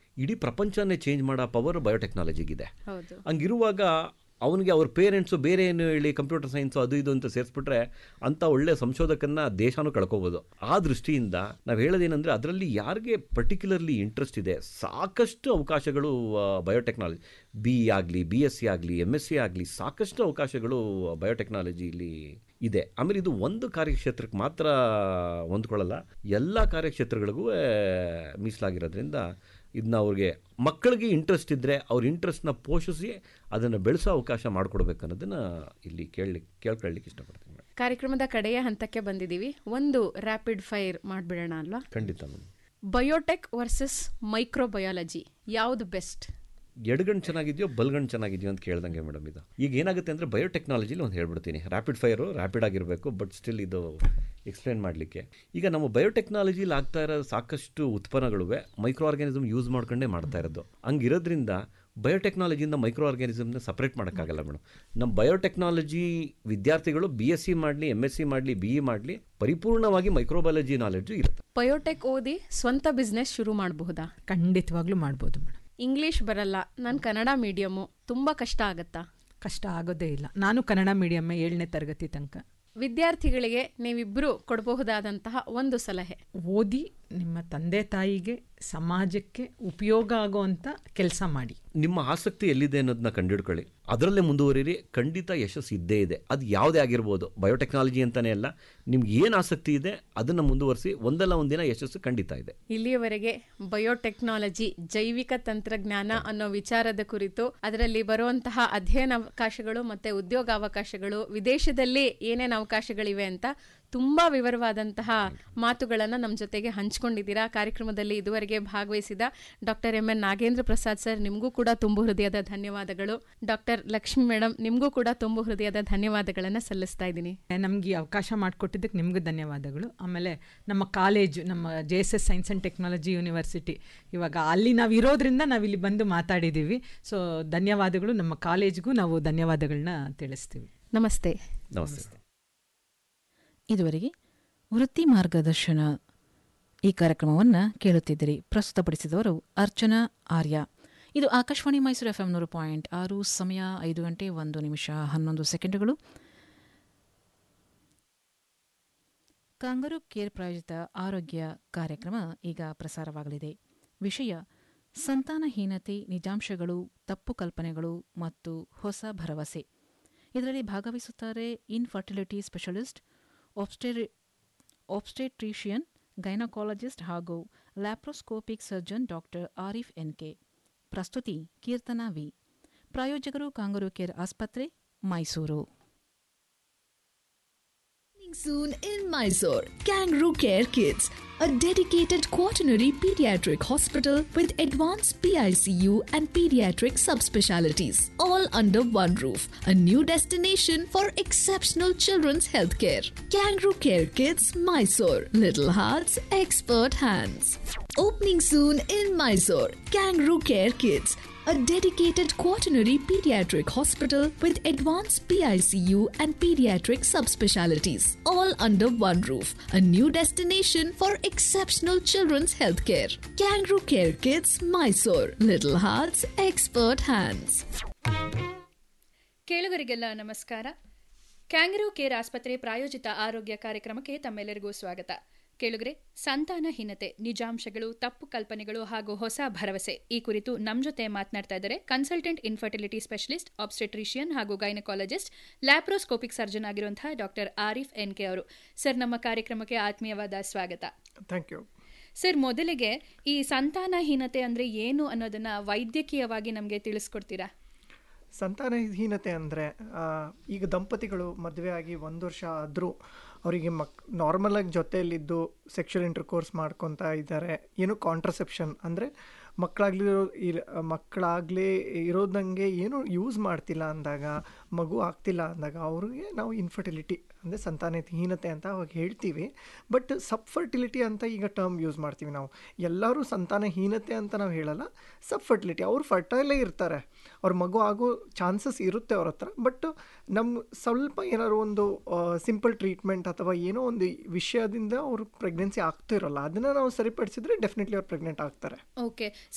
ಇಡೀ ಪ್ರಪಂಚನೇ ಚೇಂಜ್ ಮಾಡೋ ಪವರ್ ಬಯೋಟೆಕ್ನಾಲಜಿಗಿದೆ ಹೌದು ಹಂಗಿರುವಾಗ ಅವನಿಗೆ ಅವ್ರ ಪೇರೆಂಟ್ಸು ಬೇರೆ ಏನು ಹೇಳಿ ಕಂಪ್ಯೂಟರ್ ಸೈನ್ಸು ಅದು ಇದು ಅಂತ ಸೇರಿಸ್ಬಿಟ್ರೆ ಅಂಥ ಒಳ್ಳೆ ಸಂಶೋಧಕನ್ನ ದೇಶನೂ ಕಳ್ಕೊಬೋದು ಆ ದೃಷ್ಟಿಯಿಂದ ನಾವು ಹೇಳೋದೇನೆಂದರೆ ಅದರಲ್ಲಿ ಯಾರಿಗೆ ಪರ್ಟಿಕ್ಯುಲರ್ಲಿ ಇಂಟ್ರೆಸ್ಟ್ ಇದೆ ಸಾಕಷ್ಟು ಅವಕಾಶಗಳು ಬಯೋಟೆಕ್ನಾಲಜಿ ಬಿ ಇ ಆಗಲಿ ಬಿ ಎಸ್ ಸಿ ಆಗಲಿ ಎಮ್ ಎಸ್ ಸಿ ಆಗಲಿ ಸಾಕಷ್ಟು ಅವಕಾಶಗಳು ಬಯೋಟೆಕ್ನಾಲಜಿಲಿ ಇದೆ ಆಮೇಲೆ ಇದು ಒಂದು ಕಾರ್ಯಕ್ಷೇತ್ರಕ್ಕೆ ಮಾತ್ರ ಹೊಂದ್ಕೊಳ್ಳಲ್ಲ ಎಲ್ಲ ಕಾರ್ಯಕ್ಷೇತ್ರಗಳಿಗೂ ಮೀಸಲಾಗಿರೋದ್ರಿಂದ ಇದನ್ನ ಅವ್ರಿಗೆ ಮಕ್ಕಳಿಗೆ ಇಂಟ್ರೆಸ್ಟ್ ಇದ್ದರೆ ಅವ್ರ ಇಂಟ್ರೆಸ್ಟ್ನ ಪೋಷಿಸಿ ಅದನ್ನು ಬೆಳೆಸೋ ಅವಕಾಶ ಮಾಡಿಕೊಡ್ಬೇಕು ಅನ್ನೋದನ್ನು ಇಲ್ಲಿ ಕೇಳಲಿಕ್ಕೆ ಕೇಳ್ಕೊಳ್ಳಿಕ್ಕೆ ಇಷ್ಟಪಡ್ತೀನಿ ಮೇಡಮ್ ಕಾರ್ಯಕ್ರಮದ ಕಡೆಯ ಹಂತಕ್ಕೆ ಬಂದಿದ್ದೀವಿ ಒಂದು ರ್ಯಾಪಿಡ್ ಫೈರ್ ಮಾಡಿಬಿಡೋಣ ಅಲ್ವಾ ಖಂಡಿತ ಮೇಡಮ್ ಬಯೋಟೆಕ್ ವರ್ಸಸ್ ಮೈಕ್ರೋಬಯಾಲಜಿ ಯಾವುದು ಬೆಸ್ಟ್ ಎಡಗಣ್ಣು ಚೆನ್ನಾಗಿದೆಯೋ ಬಲ್ಗಣ್ಣು ಚೆನ್ನಾಗಿದೆಯೋ ಅಂತ ಕೇಳ್ದಂಗೆ ಮೇಡಮ್ ಇದು ಈಗ ಏನಾಗುತ್ತೆ ಅಂದರೆ ಬಯೋಟೆಕ್ನಾಲಜಿಲಿ ಒಂದು ಹೇಳ್ಬಿಡ್ತೀನಿ ರ್ಯಾಪಿಡ್ ಫೈರು ರ್ಯಾಪಿಡ್ ಆಗಿರಬೇಕು ಬಟ್ ಸ್ಟಿಲ್ ಇದು ಎಕ್ಸ್ಪ್ಲೇನ್ ಮಾಡಲಿಕ್ಕೆ ಈಗ ನಮ್ಮ ಬಯೋಟೆಕ್ನಾಲಜಿಲಿ ಆಗ್ತಾ ಇರೋ ಸಾಕಷ್ಟು ಉತ್ಪನ್ನಗಳು ಮೈಕ್ರೋ ಆರ್ಗ್ಯಾನಿಸಮ್ ಯೂಸ್ ಮಾಡ್ಕೊಂಡೇ ಮಾಡ್ತಾ ಇರೋದು ಹಂಗಿರೋದ್ರಿಂದ ಬಯೋಟೆಕ್ನಾಲಜಿಯಿಂದ ಮೈಕ್ರೋ ಆರ್ಗ್ಯಾನಿಸಮ್ನ ಸಪ್ರೇಟ್ ಮಾಡೋಕ್ಕಾಗಲ್ಲ ಮೇಡಮ್ ನಮ್ಮ ಬಯೋಟೆಕ್ನಾಲಜಿ ವಿದ್ಯಾರ್ಥಿಗಳು ಬಿ ಎಸ್ ಸಿ ಮಾಡಲಿ ಎಮ್ ಎಸ್ ಸಿ ಮಾಡಲಿ ಬಿ ಇ ಮಾಡಲಿ ಪರಿಪೂರ್ಣವಾಗಿ ಮೈಕ್ರೋಬಯಾಲಜಿ ನಾಲೆಡ್ಜು ಇರುತ್ತೆ ಬಯೋಟೆಕ್ ಓದಿ ಸ್ವಂತ ಬಿಸ್ನೆಸ್ ಶುರು ಮಾಡಬಹುದಾ ಖಂಡಿತವಾಗ್ಲೂ ಮಾಡ್ಬೋದು ಮೇಡಮ್ ಇಂಗ್ಲಿಷ್ ಬರಲ್ಲ ನಾನು ಕನ್ನಡ ಮೀಡಿಯಮು ತುಂಬ ಕಷ್ಟ ಆಗತ್ತಾ ಕಷ್ಟ ಆಗೋದೇ ಇಲ್ಲ ನಾನು ಕನ್ನಡ ಮೀಡಿಯಮ್ಮೇ ಏಳನೇ ತರಗತಿ ತನಕ ವಿದ್ಯಾರ್ಥಿಗಳಿಗೆ ನೀವಿಬ್ಬರು ಕೊಡಬಹುದಾದಂತಹ ಒಂದು ಸಲಹೆ ಓದಿ ನಿಮ್ಮ ತಂದೆ ತಾಯಿಗೆ ಸಮಾಜಕ್ಕೆ ಉಪಯೋಗ ಆಗೋವಂಥ ಕೆಲಸ ಮಾಡಿ ನಿಮ್ಮ ಆಸಕ್ತಿ ಎಲ್ಲಿದೆ ಅನ್ನೋದನ್ನ ಕಂಡುಹಿಡ್ಕೊಳ್ಳಿ ಅದರಲ್ಲೇ ಮುಂದುವರಿರಿ ಖಂಡಿತ ಯಶಸ್ಸು ಇದ್ದೇ ಇದೆ ಅದು ಯಾವುದೇ ಆಗಿರ್ಬೋದು ಬಯೋಟೆಕ್ನಾಲಜಿ ಅಂತಲೇ ಅಲ್ಲ ನಿಮ್ಗೆ ಏನು ಆಸಕ್ತಿ ಇದೆ ಅದನ್ನು ಮುಂದುವರಿಸಿ ಒಂದಲ್ಲ ಒಂದಿನ ಯಶಸ್ಸು ಖಂಡಿತ ಇದೆ ಇಲ್ಲಿಯವರೆಗೆ ಬಯೋಟೆಕ್ನಾಲಜಿ ಜೈವಿಕ ತಂತ್ರಜ್ಞಾನ ಅನ್ನೋ ವಿಚಾರದ ಕುರಿತು ಅದರಲ್ಲಿ ಬರುವಂತಹ ಅಧ್ಯಯನಾವಕಾಶಗಳು ಮತ್ತೆ ಉದ್ಯೋಗಾವಕಾಶಗಳು ವಿದೇಶದಲ್ಲಿ ಏನೇನು ಅವಕಾಶಗಳಿವೆ ಅಂತ ತುಂಬಾ ವಿವರವಾದಂತಹ ಮಾತುಗಳನ್ನು ನಮ್ಮ ಜೊತೆಗೆ ಹಂಚ್ಕೊಂಡಿದ್ದೀರಾ ಕಾರ್ಯಕ್ರಮದಲ್ಲಿ ಇದುವರೆಗೆ ಭಾಗವಹಿಸಿದ doctor M N Nagendra Prasad sir ನಿಮಗೂ ಕೂಡ ತುಂಬು ಹೃದಯದ ಧನ್ಯವಾದಗಳು ಡಾಕ್ಟರ್ ಲಕ್ಷ್ಮಿ ಮೇಡಮ್ ನಿಮಗೂ ಕೂಡ ತುಂಬು ಹೃದಯದ ಧನ್ಯವಾದಗಳನ್ನು ಸಲ್ಲಿಸ್ತಾ ಇದ್ದೀನಿ ನಮಗೆ ಈ ಅವಕಾಶ ಮಾಡಿಕೊಟ್ಟಿದ್ದಕ್ಕೆ ನಿಮಗೂ ಧನ್ಯವಾದಗಳು ಆಮೇಲೆ ನಮ್ಮ ಕಾಲೇಜು ನಮ್ಮ J S S science and technology university ಇವಾಗ ಅಲ್ಲಿ ನಾವು ಇರೋದ್ರಿಂದ ನಾವು ಇಲ್ಲಿ ಬಂದು ಮಾತಾಡಿದ್ದೀವಿ ಸೊ ಧನ್ಯವಾದಗಳು ನಮ್ಮ ಕಾಲೇಜ್ಗೂ ನಾವು ಧನ್ಯವಾದಗಳನ್ನ ತಿಳಿಸ್ತೀವಿ ನಮಸ್ತೆ ನಮಸ್ತೆ ಇದುವರೆಗೆ ವೃತ್ತಿ ಮಾರ್ಗದರ್ಶನ ಈ ಕಾರ್ಯಕ್ರಮವನ್ನು ಕೇಳುತ್ತಿದ್ದಿರಿ ಪ್ರಸ್ತುತಪಡಿಸಿದವರು ಅರ್ಚನಾ ಆರ್ಯ ಇದು ಆಕಾಶವಾಣಿ ಮೈಸೂರು ಎಫ್ ಎಂ ನೂರು ಪಾಯಿಂಟ್ ಆರು ಸಮಯ ಐದು ಗಂಟೆ ಒಂದು ನಿಮಿಷ ಹನ್ನೊಂದು ಸೆಕೆಂಡುಗಳು ಕಾಂಗರು ಕೇರ್ ಪ್ರಾಯೋಜಿತ ಆರೋಗ್ಯ ಕಾರ್ಯಕ್ರಮ ಈಗ ಪ್ರಸಾರವಾಗಲಿದೆ ವಿಷಯ ಸಂತಾನಹೀನತೆ ನಿಜಾಂಶಗಳು ತಪ್ಪು ಕಲ್ಪನೆಗಳು ಮತ್ತು ಹೊಸ ಭರವಸೆ ಇದರಲ್ಲಿ ಭಾಗವಹಿಸುತ್ತಾರೆ ಇನ್ಫರ್ಟಿಲಿಟಿ ಸ್ಪೆಷಲಿಸ್ಟ್ ಒಬ್ಸ್ಟೆರಿ ಒಬ್ಸ್ಟೆಟ್ರಿಷಿಯನ್ ಗೈನಕಾಲಜಿಸ್ಟ್ ಹಾಗೂ laparoscopic surgeon doctor Arif N K ಪ್ರಸ್ತುತಿ ಕೀರ್ತನಾ ವಿ ಪ್ರಾಯೋಜಕರು ಕಾಂಗರು ಕೇರ್ ಆಸ್ಪತ್ರೆ Mysuru Soon in Mysore, Kangaroo Care Kids, a dedicated quaternary pediatric hospital with advanced PICU and pediatric subspecialties, all under one roof. A new destination for exceptional children's healthcare. Kangaroo Care Kids, Mysore. Little hearts, expert hands. Opening soon in Mysore, Kangaroo Care Kids, a dedicated quaternary pediatric hospital with advanced PICU and pediatric subspecialties, all under one roof. A new destination for exceptional children's healthcare. Kangaroo Care Kids, Mysore. Little hearts, expert hands. ಕೇಳುಗರಿಗೆಲ್ಲ ನಮಸ್ಕಾರ ಕ್ಯಾಂಗರೂ care ಆಸ್ಪತ್ರೆ ಪ್ರಾಯೋಜಿತ ಆರೋಗ್ಯ ಕಾರ್ಯಕ್ರಮಕ್ಕೆ ತಮ್ಮೆಲ್ಲರಿಗೂ ಸ್ವಾಗತ ಕೇಳುಗರೆ ಸಂತಾನಹೀನತೆ ನಿಜಾಂಶಗಳು ತಪ್ಪು ಕಲ್ಪನೆಗಳು ಹಾಗೂ ಹೊಸ ಭರವಸೆ ಈ ಕುರಿತು ನಮ್ಮ ಜೊತೆ ಮಾತನಾಡ್ತಾ ಇದ್ದಾರೆ ಕನ್ಸಲ್ಟೆಂಟ್ ಇನ್ಫರ್ಟಿಲಿಟಿ ಸ್ಪೆಷಲಿಸ್ಟ್ ಆಬ್ಸ್ಟೆಟ್ರಿಷಿಯನ್ ಹಾಗೂ ಗೈನಕಾಲಜಿಸ್ಟ್ ಲ್ಯಾಪ್ರೋಸ್ಕೋಪಿಕ್ ಸರ್ಜನ್ ಆಗಿರುವಂತಹ ಡಾಕ್ಟರ್ ಆರಿಫ್ ಎನ್ ಕೆ ಅವರು ಸರ್ ನಮ್ಮ ಕಾರ್ಯಕ್ರಮಕ್ಕೆ ಆತ್ಮೀಯವಾದ ಸ್ವಾಗತ ಥ್ಯಾಂಕ್ ಯು ಸರ್ ಮೊದಲಿಗೆ ಈ ಸಂತಾನಹೀನತೆ ಅಂದ್ರೆ ಏನು ಅನ್ನೋದನ್ನ ವೈದ್ಯಕೀಯವಾಗಿ ನಮಗೆ ತಿಳಿಸ್ಕೊಡ್ತೀರಾ ಸಂತಾನಹೀನತೆ ಅಂದರೆ ಈಗ ದಂಪತಿಗಳು ಮದುವೆ ಆಗಿ ಒಂದು ವರ್ಷ ಆದರೂ ಅವರಿಗೆ ಮಕ್ ನಾರ್ಮಲಾಗಿ ಜೊತೆಯಲ್ಲಿದ್ದು ಸೆಕ್ಷುವಲ್ ಇಂಟರ್ಕೋರ್ಸ್ ಮಾಡ್ಕೊತಾ ಇದ್ದಾರೆ ಏನು ಕಾಂಟ್ರಸೆಪ್ಷನ್ ಅಂದರೆ ಮಕ್ಕಳಾಗ್ಲಿ ಮಕ್ಕಳಾಗಲೇ ಇರೋದಂಗೆ ಏನು ಯೂಸ್ ಮಾಡ್ತಿಲ್ಲ ಅಂದಾಗ ಮಗು ಆಗ್ತಿಲ್ಲ ಅಂದಾಗ ಅವ್ರಿಗೆ ನಾವು ಇನ್ಫರ್ಟಿಲಿಟಿ ಅಂದರೆ ಸಂತಾನಹೀನತೆ ಅಂತ ಅವಾಗ ಹೇಳ್ತೀವಿ ಬಟ್ ಸಬ್ಫರ್ಟಿಲಿಟಿ ಅಂತ ಈಗ ಟರ್ಮ್ ಯೂಸ್ ಮಾಡ್ತೀವಿ ನಾವು ಎಲ್ಲರೂ ಸಂತಾನಹೀನತೆ ಅಂತ ನಾವು ಹೇಳಲ್ಲ ಸಬ್ಫರ್ಟಿಲಿಟಿ ಅವ್ರು ಫರ್ಟೈಲೇ ಇರ್ತಾರೆ ಅವ್ರ ಮಗು ಆಗೋ ಚಾನ್ಸಸ್ ಇರುತ್ತೆ ಅವ್ರ ಹತ್ರ ಬಟ್ ನಮ್ಮ ಸ್ವಲ್ಪ ಏನಾದ್ರು ಒಂದು ಸಿಂಪಲ್ ಟ್ರೀಟ್ಮೆಂಟ್ ಅಥವಾ ಏನೋ ಒಂದು ವಿಷಯದಿಂದ ಅವರು ಪ್ರೆಗ್ನೆನ್ಸಿ ಆಗ್ತಿರಲ್ಲ ಅದನ್ನು ನಾವು ಸರಿಪಡಿಸಿದ್ರೆ ಡೆಫಿನೆಟ್ಲಿ ಅವ್ರು ಪ್ರೆಗ್ನೆಂಟ್ ಆಗ್ತಾರೆ ಓಕೆ